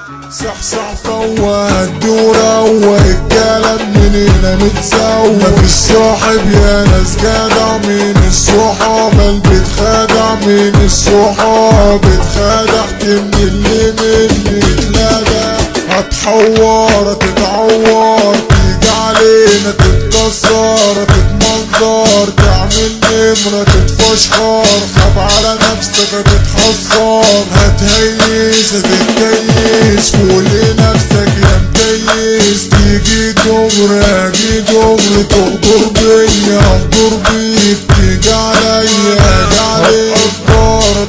صحصح فواد وروق الكلام من هنا متسوق مفيش صاحب يا ناس جدع من الصحاب اللي بتخدع من الصحاب اتخدعت من اللي مني اتلدع هتحور تتعور تيجي علينا تتكسر تتمنظر تعمل نمرة تتفشخر خاف على نفسك هتتحصر هتهيس هتتكيس فوق نفسك يا مكيس تيجي دغر اجي دغر تغدر بيا اغدر بيك تيجي عليا اجي عليك تتقدر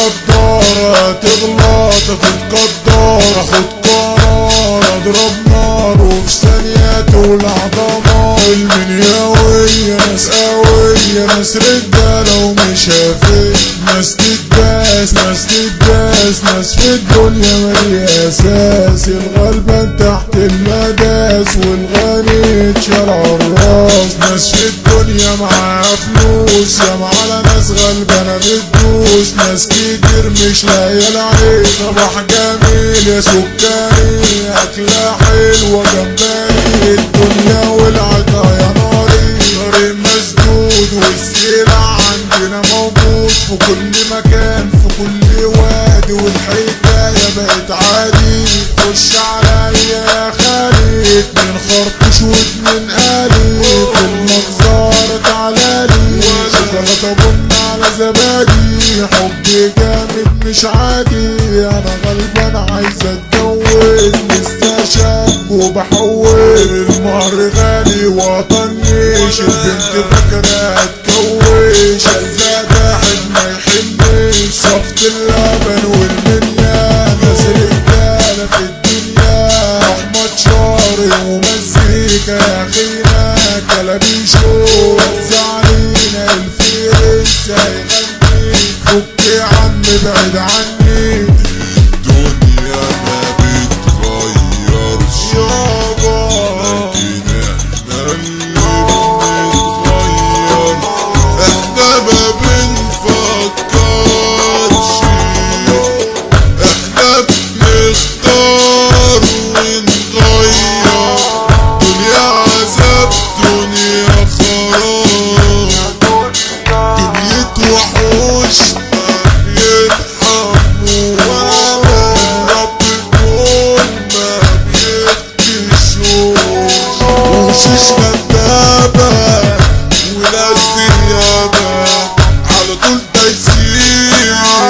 تتقدر تغلط تتقدر اخد قرار اضرب نار وفي ثانية تولع دمار المنياوية ناس قوية ناس رجالة ومش هفيت ناس تتداس ناس تتداس ناس في الدنيا مالي اساس الغلبان تحت المداس والغني اتشال الراس ناس في الدنيا معاها فلوس يا على ناس غلبانة بتدوس ناس كتير مش لاقية العيش صباح جميل يا سكري أكلة حلوة جمبري الدنيا والعطا يا ناري طريق مسدود والسلع عندنا موجود في كل مكان في كل وادي والحكاية بقت عادي خش عليا يا خالد اتنين خرطوش واتنين قالي في المجزرة تعالالي شوكولاتة بن على زبادي حبي جامد مش عادي انا غلبان عايز اتجوز لسه شاب وبحول المهر غالي وطنيش البنت فاكرة هتكوش الزاد ما يحنش صفت اللبن والمنيا ناس رجالة في الدنيا احمد شاري ومزيكا يا اخينا كلابيشو وزعلينا الفيرس هيغني فك يا عم بعد عني الدنيا ما بتغيرش يابا لكن احنا اللي بنتغير احنا ما بنفكرش احنا بنختار ونغير دنيا عذاب دنيا خراب دنيا وحوش ما بيرحموا ولا رب كل ما بيكتشوش وشيش كدابة وناس ديابة على طول دايسين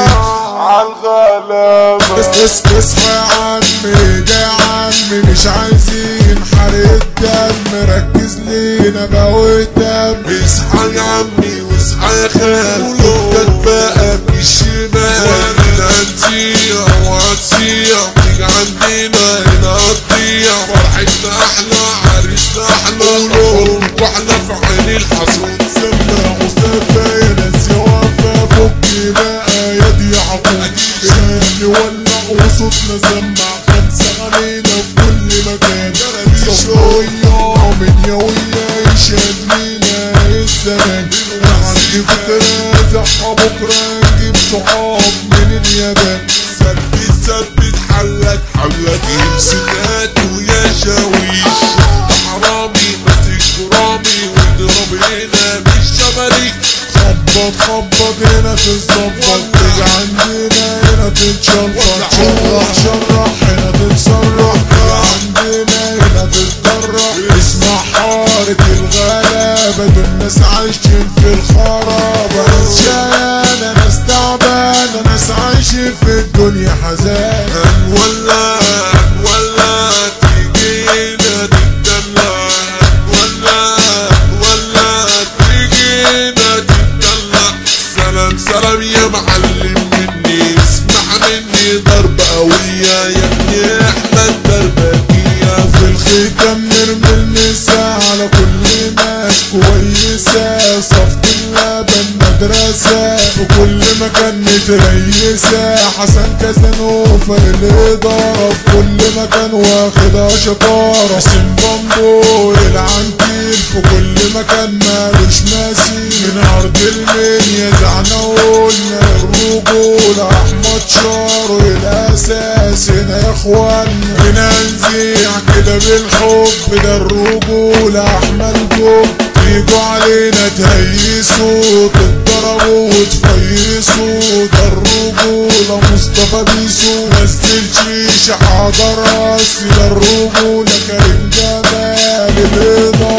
عالغلابة بس بس اصحى يا عمي ده يا عمي مش عايزين حرق دم ركز لينا بقى قدام اصحى يا عمي واصحى يا خال فكك بقى من الشمال هنا هنسيع وهتسيع تيجي عندنا هنا هتضيع فرحتنا احلى عريسنا احلى ولو واحنا في عين الحسود سمع مصطفى يا ناس يا وفا فك بقى يا دي عقوق اللي ولع وصوتنا سمع خمسة علينا في كل مكان صفوية من يوية يشهد لينا الزمان انا عندي فكرة زحة بكرة نجيب صحاب من اليابان ثبت ثبت حلك حلك امسكات ويا شاويش حرامي مسك رامي واضرب هنا بالشماليك خبط خبط هنا تتظبط تيجي عندنا هنا تتشلطط شرح شرح هنا تتسرح تيجي عندنا هنا تتطرح اسمع حارة الغلابة دول ناس عايشين في الخرابة ناس شقيانة ناس تعبانة ناس عايشين في الدنيا حزان هنولع هنولع تيجي هنا تتدلع هنولع هنولع تيجي هنا تتدلع سلام سلام يا معلم مني اسمع مني ضربة قوية يا ابني احنا الدربكية في الختام نرمي المسا على كل ناس كويسة صفت اللبن مدرسة في كل مكان متريسة حسن كازانوفا الإدارة إدارة في كل مكان واخدها شطارة سم بامبو العنتيل في كل مكان مالوش مثيل من أرض المنيا زعنا وقلنا الرجولة أحمد شارو الأساس هنا يا إخوانا هنا نزيع كده بالحب ده الرجولة أحمد جوب يجوا علينا تهيسوا تتضربوا وتفيسوا ده الرجولة مصطفى بيسو نزل شيشة حضر راسي ده الرجولة كريم جمال الإدارة